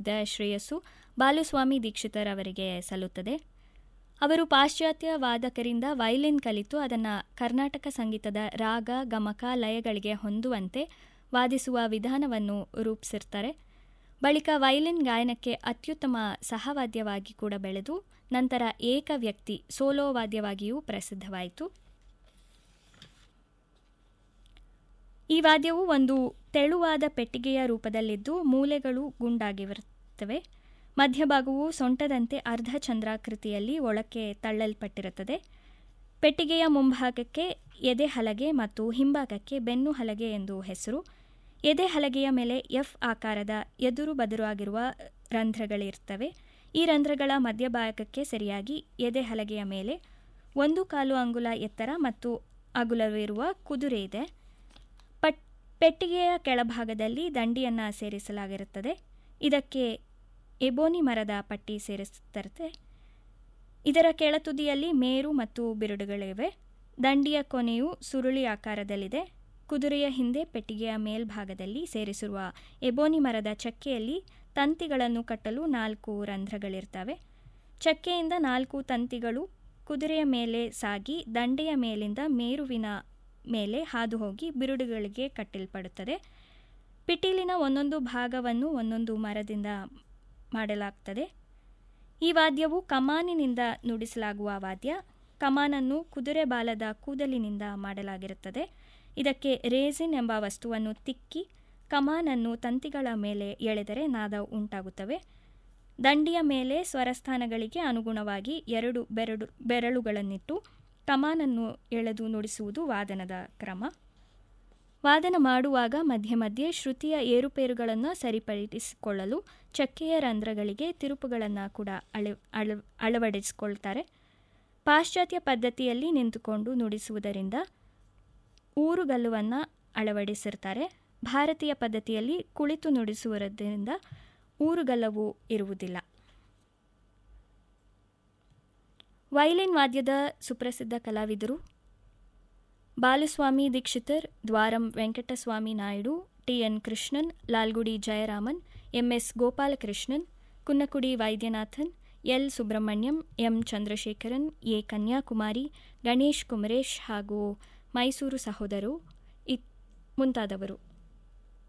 the ಶ್ರೇಯಸ್ಸು ಬಾಲುಸ್ವಾಮಿ ದೀಕ್ಷಿತರ್ ಅವರಿಗೆ ಸಲ್ಲುತ್ತದೆ ಅವರು ಪಾಶ್ಚಾತ್ಯ ವಾದಕರಿಂದ ವಯಲಿನ್ ಕಲಿತು ಅದನ್ನು ಕರ್ನಾಟಕ ಸಂಗೀತದ ರಾಗ ಗಮಕ ಲಯಗಳಿಗೆ ಹೊಂದುವಂತೆ ವಾದಿಸುವ ವಿಧಾನವನ್ನು ರೂಪಿಸಿರ್ತಾರೆ ಬಳಿಕ ವಯಲಿನ್ ಗಾಯನಕ್ಕೆ ಅತ್ಯುತ್ತಮ ಸಹವಾದ್ಯವಾಗಿ ಕೂಡ ಬೆಳೆದು ನಂತರ ಏಕ ವ್ಯಕ್ತಿ ಸೋಲೋ ವಾದ್ಯವಾಗಿಯೂ ಪ್ರಸಿದ್ಧವಾಯಿತು ಈ ವಾದ್ಯವು ಒಂದು ತೆಳುವಾದ ಪೆಟ್ಟಿಗೆಯ ರೂಪದಲ್ಲಿದ್ದು ಮೂಲೆಗಳು ಗುಂಡಾಗಿರುತ್ತವೆ ಮಧ್ಯಭಾಗವು ಸೊಂಟದಂತೆ ಅರ್ಧ ಚಂದ್ರಾಕೃತಿಯಲ್ಲಿ ಒಳಕ್ಕೆ ತಳ್ಳಲ್ಪಟ್ಟಿರುತ್ತದೆ ಪೆಟ್ಟಿಗೆಯ ಮುಂಭಾಗಕ್ಕೆ ಎದೆ ಹಲಗೆ ಮತ್ತು ಹಿಂಭಾಗಕ್ಕೆ ಬೆನ್ನು ಹಲಗೆ ಎಂದು ಹೆಸರು ಎದೆ ಹಲಗೆಯ ಮೇಲೆ ಎಫ್ ಆಕಾರದ ಎದುರು ಬದುರಾಗಿರುವ ರಂಧ್ರಗಳಿರ್ತವೆ ಈ ರಂಧ್ರಗಳ ಮಧ್ಯಭಾಗಕ್ಕೆ ಸರಿಯಾಗಿ ಎದೆ ಹಲಗೆಯ ಮೇಲೆ ಒಂದು ಕಾಲು ಅಂಗುಲ ಎತ್ತರ ಮತ್ತು ಅಗುಲವಿರುವ ಕುದುರೆ ಇದೆ ಪಟ್ ಪೆಟ್ಟಿಗೆಯ ಕೆಳಭಾಗದಲ್ಲಿ ದಂಡಿಯನ್ನು ಸೇರಿಸಲಾಗಿರುತ್ತದೆ ಇದಕ್ಕೆ ಎಬೋನಿ ಮರದ ಪಟ್ಟಿ ಸೇರಿಸುತ್ತಿರುತ್ತೆ ಇದರ ಕೆಳತುದಿಯಲ್ಲಿ ಮೇರು ಮತ್ತು ಬಿರುಡುಗಳಿವೆ ದಂಡಿಯ ಕೊನೆಯು ಸುರುಳಿ ಆಕಾರದಲ್ಲಿದೆ ಕುದುರೆಯ ಹಿಂದೆ ಪೆಟ್ಟಿಗೆಯ ಮೇಲ್ಭಾಗದಲ್ಲಿ ಸೇರಿಸಿರುವ ಎಬೋನಿ ಮರದ ಚಕ್ಕೆಯಲ್ಲಿ ತಂತಿಗಳನ್ನು ಕಟ್ಟಲು ನಾಲ್ಕು ರಂಧ್ರಗಳಿರ್ತವೆ ಚಕ್ಕೆಯಿಂದ ನಾಲ್ಕು ತಂತಿಗಳು ಕುದುರೆಯ ಮೇಲೆ ಸಾಗಿ ದಂಡೆಯ ಮೇಲಿಂದ ಮೇರುವಿನ ಮೇಲೆ ಹಾದು ಹೋಗಿ ಬಿರುಡುಗಳಿಗೆ ಕಟ್ಟಲ್ಪಡುತ್ತದೆ ಪಿಟೀಲಿನ ಒಂದೊಂದು ಭಾಗವನ್ನು ಒಂದೊಂದು ಮರದಿಂದ ಮಾಡಲಾಗ್ತದೆ ಈ ವಾದ್ಯವು ಕಮಾನಿನಿಂದ ನುಡಿಸಲಾಗುವ ವಾದ್ಯ ಕಮಾನನ್ನು ಕುದುರೆ ಬಾಲದ ಕೂದಲಿನಿಂದ ಮಾಡಲಾಗಿರುತ್ತದೆ ಇದಕ್ಕೆ ರೇಸಿನ್ ಎಂಬ ವಸ್ತುವನ್ನು ತಿಕ್ಕಿ ಕಮಾನನ್ನು ತಂತಿಗಳ ಮೇಲೆ ಎಳೆದರೆ ನಾದ ಉಂಟಾಗುತ್ತವೆ ದಂಡಿಯ ಮೇಲೆ ಸ್ವರಸ್ಥಾನಗಳಿಗೆ ಅನುಗುಣವಾಗಿ ಎರಡು ಬೆರಡು ಬೆರಳುಗಳನ್ನಿಟ್ಟು ಕಮಾನನ್ನು ಎಳೆದು ನುಡಿಸುವುದು ವಾದನದ ಕ್ರಮ ವಾದನ ಮಾಡುವಾಗ ಮಧ್ಯೆ ಮಧ್ಯೆ ಶ್ರುತಿಯ ಏರುಪೇರುಗಳನ್ನು ಸರಿಪಡಿಸಿಕೊಳ್ಳಲು ಚಕ್ಕೆಯ ರಂಧ್ರಗಳಿಗೆ ತಿರುಪುಗಳನ್ನು ಕೂಡ ಅಳ ಅಳ ಅಳವಡಿಸಿಕೊಳ್ತಾರೆ ಪಾಶ್ಚಾತ್ಯ ಪದ್ಧತಿಯಲ್ಲಿ ನಿಂತುಕೊಂಡು ನುಡಿಸುವುದರಿಂದ ಊರುಗಲ್ಲುವನ್ನು ಅಳವಡಿಸಿರ್ತಾರೆ ಭಾರತೀಯ ಪದ್ಧತಿಯಲ್ಲಿ ಕುಳಿತು ನುಡಿಸುವುದರಿಂದ ಊರುಗಲ್ಲವು ಇರುವುದಿಲ್ಲ ವಯಲಿನ್ ವಾದ್ಯದ ಸುಪ್ರಸಿದ್ಧ ಕಲಾವಿದರು Balaswamy Dikshitar Dwaram Venkataswamy Naidu T N Krishnan Lalgudi Jayaraman MS Gopalakrishnan Kunnakudi Vaidyanathan L Subramaniam M Chandrasekaran A Kanyakumari Ganesh Kumaresh ಹಾಗೂ ಮೈಸೂರು ಸಹೋದರು ಮುಂತಾದವರು